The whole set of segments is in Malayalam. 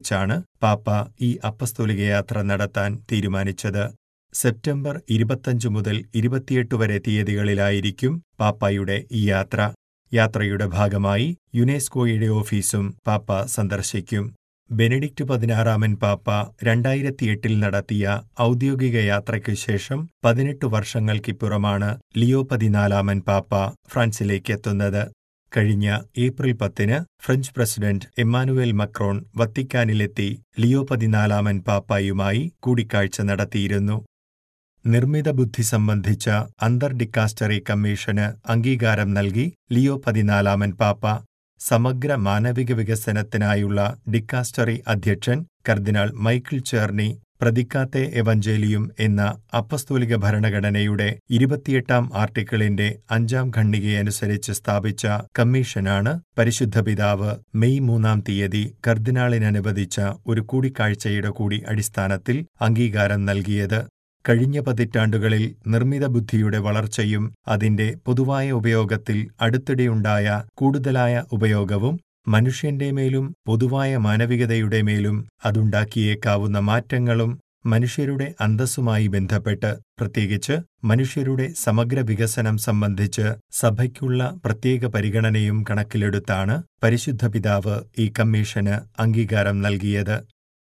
വെച്ചാണ് പാപ്പ ഈ അപ്പസ്തോലിക യാത്ര നടത്താൻ തീരുമാനിച്ചത് സെപ്റ്റംബർ ഇരുപത്തഞ്ച് മുതൽ ഇരുപത്തിയെട്ട് വരെ തീയതികളിലായിരിക്കും പാപ്പായുടെ ഈ യാത്ര യാത്രയുടെ ഭാഗമായി യുനെസ്കോയുടെ ഓഫീസും പാപ്പ സന്ദർശിക്കും ബെനഡിക്റ്റ് പതിനാറാമൻ പാപ്പ രണ്ടായിരത്തിയെട്ടിൽ നടത്തിയ ഔദ്യോഗിക യാത്രയ്ക്കു ശേഷം പതിനെട്ട് വർഷങ്ങൾക്കിപ്പുറമാണ് ലിയോ പതിനാലാമൻ പാപ്പ ഫ്രാൻസിലേക്ക് എത്തുന്നത് കഴിഞ്ഞ ഏപ്രിൽ പത്തിന് ഫ്രഞ്ച് പ്രസിഡന്റ് എമ്മാനുവേൽ മക്രോൺ വത്തിക്കാനിലെത്തി ലിയോ പതിനാലാമൻ പാപ്പായുമായി കൂടിക്കാഴ്ച നടത്തിയിരുന്നു നിർമ്മിത ബുദ്ധി സംബന്ധിച്ച അന്തർ ഡിക്കാസ്റ്ററി കമ്മീഷന് അംഗീകാരം നൽകി ലിയോ പതിനാലാമൻ പാപ്പ സമഗ്ര മാനവിക വികസനത്തിനായുള്ള ഡിക്കാസ്റ്ററി അധ്യക്ഷൻ കർദിനാൾ മൈക്കിൾ ചേർണി പ്രതിക്കാത്തെ എവഞ്ചേലിയും എന്ന അപ്പസ്തോലിക ഭരണഘടനയുടെ ഇരുപത്തിയെട്ടാം ആർട്ടിക്കിളിന്റെ അഞ്ചാം ഖണ്ഡികയനുസരിച്ച് സ്ഥാപിച്ച കമ്മീഷനാണ് പരിശുദ്ധ പിതാവ് മെയ് മൂന്നാം തീയതി കർദിനാളിനനുവദിച്ച ഒരു കൂടിക്കാഴ്ചയുടെ കൂടി അടിസ്ഥാനത്തിൽ അംഗീകാരം നൽകിയത് കഴിഞ്ഞ പതിറ്റാണ്ടുകളിൽ നിർമ്മിത ബുദ്ധിയുടെ വളർച്ചയും അതിന്റെ പൊതുവായ ഉപയോഗത്തിൽ അടുത്തിടെയുണ്ടായ കൂടുതലായ ഉപയോഗവും മനുഷ്യന്റെ മേലും പൊതുവായ മാനവികതയുടെ മേലും അതുണ്ടാക്കിയേക്കാവുന്ന മാറ്റങ്ങളും മനുഷ്യരുടെ അന്തസ്സുമായി ബന്ധപ്പെട്ട് പ്രത്യേകിച്ച് മനുഷ്യരുടെ സമഗ്ര വികസനം സംബന്ധിച്ച് സഭയ്ക്കുള്ള പ്രത്യേക പരിഗണനയും കണക്കിലെടുത്താണ് പരിശുദ്ധ പിതാവ് ഈ കമ്മീഷന് അംഗീകാരം നൽകിയത്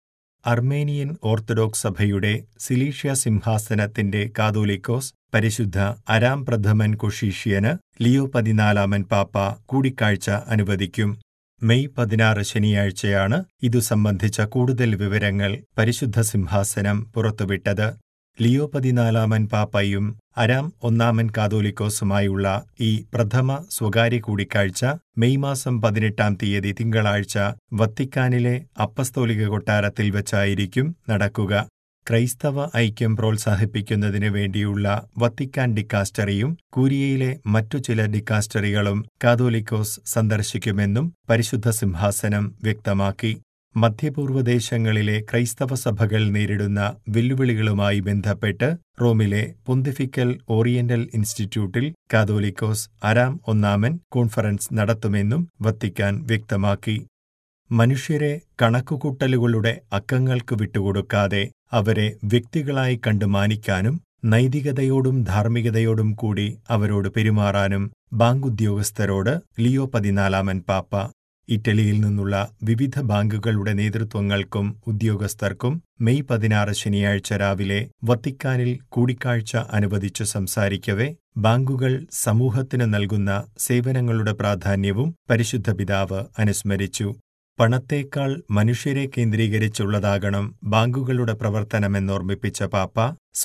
അർമേനിയൻ ഓർത്തഡോക്സ് സഭയുടെ സിലീഷ്യ സിംഹാസനത്തിന്റെ കാതോലിക്കോസ് പരിശുദ്ധ അരാം പ്രഥമൻ കൊഷീഷ്യന് ലിയോ പതിനാലാമൻ പാപ്പ കൂടിക്കാഴ്ച അനുവദിക്കും മെയ് പതിനാറ് ശനിയാഴ്ചയാണ് ഇതു സംബന്ധിച്ച കൂടുതൽ വിവരങ്ങൾ പരിശുദ്ധ സിംഹാസനം പുറത്തുവിട്ടത് ലിയോ പതിനാലാമൻ പാപ്പയും അരാം ഒന്നാമൻ കാതോലിക്കോസുമായുള്ള ഈ പ്രഥമ സ്വകാര്യ കൂടിക്കാഴ്ച മെയ് മാസം പതിനെട്ടാം തീയതി തിങ്കളാഴ്ച വത്തിക്കാനിലെ അപ്പസ്തോലിക കൊട്ടാരത്തിൽ വെച്ചായിരിക്കും നടക്കുക ക്രൈസ്തവ ഐക്യം പ്രോത്സാഹിപ്പിക്കുന്നതിനു വേണ്ടിയുള്ള വത്തിക്കാൻ ഡിക്കാസ്റ്ററിയും കൂരിയയിലെ മറ്റു ചില ഡിക്കാസ്റ്ററികളും കാതോലിക്കോസ് സന്ദർശിക്കുമെന്നും പരിശുദ്ധ സിംഹാസനം വ്യക്തമാക്കി മധ്യപൂർവ്വദേശങ്ങളിലെ ക്രൈസ്തവ സഭകൾ നേരിടുന്ന വെല്ലുവിളികളുമായി ബന്ധപ്പെട്ട് റോമിലെ പൊന്തിഫിക്കൽ ഓറിയന്റൽ ഇൻസ്റ്റിറ്റ്യൂട്ടിൽ കാതോലിക്കോസ് അരാം ഒന്നാമൻ കോൺഫറൻസ് നടത്തുമെന്നും വത്തിക്കാൻ വ്യക്തമാക്കി മനുഷ്യരെ കണക്കുകൂട്ടലുകളുടെ അക്കങ്ങൾക്ക് വിട്ടുകൊടുക്കാതെ അവരെ വ്യക്തികളായി കണ്ടു മാനിക്കാനും നൈതികതയോടും ധാർമ്മികതയോടും കൂടി അവരോട് പെരുമാറാനും ബാങ്കുദ്യോഗസ്ഥരോട് ലിയോ പതിനാലാമൻ പാപ്പ ഇറ്റലിയിൽ നിന്നുള്ള വിവിധ ബാങ്കുകളുടെ നേതൃത്വങ്ങൾക്കും ഉദ്യോഗസ്ഥർക്കും മെയ് പതിനാറ് ശനിയാഴ്ച രാവിലെ വത്തിക്കാനിൽ കൂടിക്കാഴ്ച അനുവദിച്ചു സംസാരിക്കവെ ബാങ്കുകൾ സമൂഹത്തിന് നൽകുന്ന സേവനങ്ങളുടെ പ്രാധാന്യവും പരിശുദ്ധ പിതാവ് അനുസ്മരിച്ചു പണത്തേക്കാൾ മനുഷ്യരെ കേന്ദ്രീകരിച്ചുള്ളതാകണം ബാങ്കുകളുടെ പ്രവർത്തനമെന്നോർമ്മിപ്പിച്ച പാപ്പ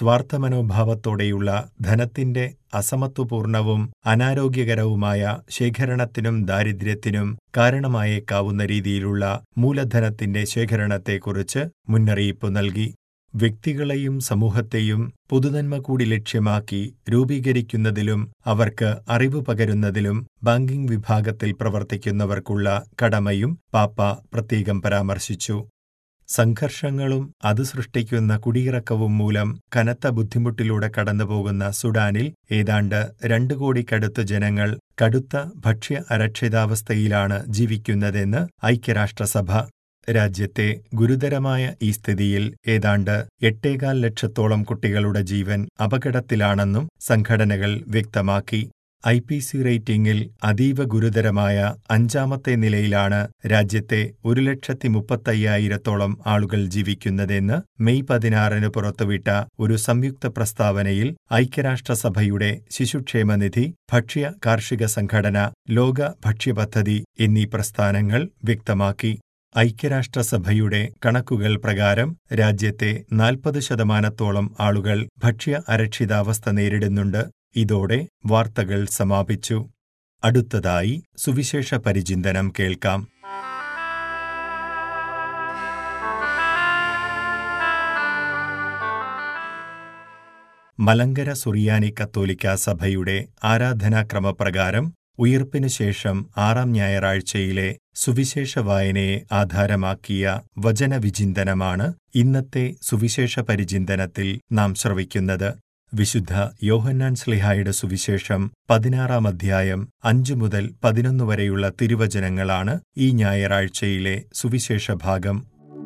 സ്വാർത്ഥമനോഭാവത്തോടെയുള്ള ധനത്തിന്റെ അസമത്വപൂർണവും അനാരോഗ്യകരവുമായ ശേഖരണത്തിനും ദാരിദ്ര്യത്തിനും കാരണമായേക്കാവുന്ന രീതിയിലുള്ള മൂലധനത്തിന്റെ ശേഖരണത്തെക്കുറിച്ച് മുന്നറിയിപ്പ് നൽകി വ്യക്തികളെയും സമൂഹത്തെയും പൊതുനന്മ കൂടി ലക്ഷ്യമാക്കി രൂപീകരിക്കുന്നതിലും അവർക്ക് അറിവ് പകരുന്നതിലും ബാങ്കിംഗ് വിഭാഗത്തിൽ പ്രവർത്തിക്കുന്നവർക്കുള്ള കടമയും പാപ്പ പ്രത്യേകം പരാമർശിച്ചു സംഘർഷങ്ങളും അത് സൃഷ്ടിക്കുന്ന കുടിയിറക്കവും മൂലം കനത്ത ബുദ്ധിമുട്ടിലൂടെ കടന്നുപോകുന്ന സുഡാനിൽ ഏതാണ്ട് രണ്ടു കോടിക്കടുത്ത് ജനങ്ങൾ കടുത്ത ഭക്ഷ്യ അരക്ഷിതാവസ്ഥയിലാണ് ജീവിക്കുന്നതെന്ന് ഐക്യരാഷ്ട്രസഭ രാജ്യത്തെ ഗുരുതരമായ ഈ സ്ഥിതിയിൽ ഏതാണ്ട് എട്ടേകാൽ ലക്ഷത്തോളം കുട്ടികളുടെ ജീവൻ അപകടത്തിലാണെന്നും സംഘടനകൾ വ്യക്തമാക്കി ഐ പി സി റേറ്റിംഗിൽ അതീവ ഗുരുതരമായ അഞ്ചാമത്തെ നിലയിലാണ് രാജ്യത്തെ ഒരു ലക്ഷത്തി മുപ്പത്തയ്യായിരത്തോളം ആളുകൾ ജീവിക്കുന്നതെന്ന് മെയ് പതിനാറിന് പുറത്തുവിട്ട ഒരു സംയുക്ത പ്രസ്താവനയിൽ ഐക്യരാഷ്ട്രസഭയുടെ ശിശുക്ഷേമനിധി ഭക്ഷ്യ കാർഷിക സംഘടന ലോക ഭക്ഷ്യപദ്ധതി എന്നീ പ്രസ്ഥാനങ്ങൾ വ്യക്തമാക്കി ഐക്യരാഷ്ട്രസഭയുടെ കണക്കുകൾ പ്രകാരം രാജ്യത്തെ നാൽപ്പത് ശതമാനത്തോളം ആളുകൾ ഭക്ഷ്യ അരക്ഷിതാവസ്ഥ നേരിടുന്നുണ്ട് ഇതോടെ വാർത്തകൾ സമാപിച്ചു അടുത്തതായി സുവിശേഷ പരിചിന്തനം കേൾക്കാം മലങ്കര സുറിയാനി കത്തോലിക്ക സഭയുടെ ആരാധനാക്രമപ്രകാരം ഉയിർപ്പിനു ശേഷം ആറാം ഞായറാഴ്ചയിലെ സുവിശേഷ വായനയെ ആധാരമാക്കിയ വചനവിചിന്തനമാണ് ഇന്നത്തെ സുവിശേഷ പരിചിന്തനത്തിൽ നാം ശ്രവിക്കുന്നത് വിശുദ്ധ യോഹന്നാൻ സ്ലിഹായുടെ സുവിശേഷം പതിനാറാം അധ്യായം അഞ്ചു മുതൽ പതിനൊന്ന് വരെയുള്ള തിരുവചനങ്ങളാണ് ഈ ഞായറാഴ്ചയിലെ സുവിശേഷ ഭാഗം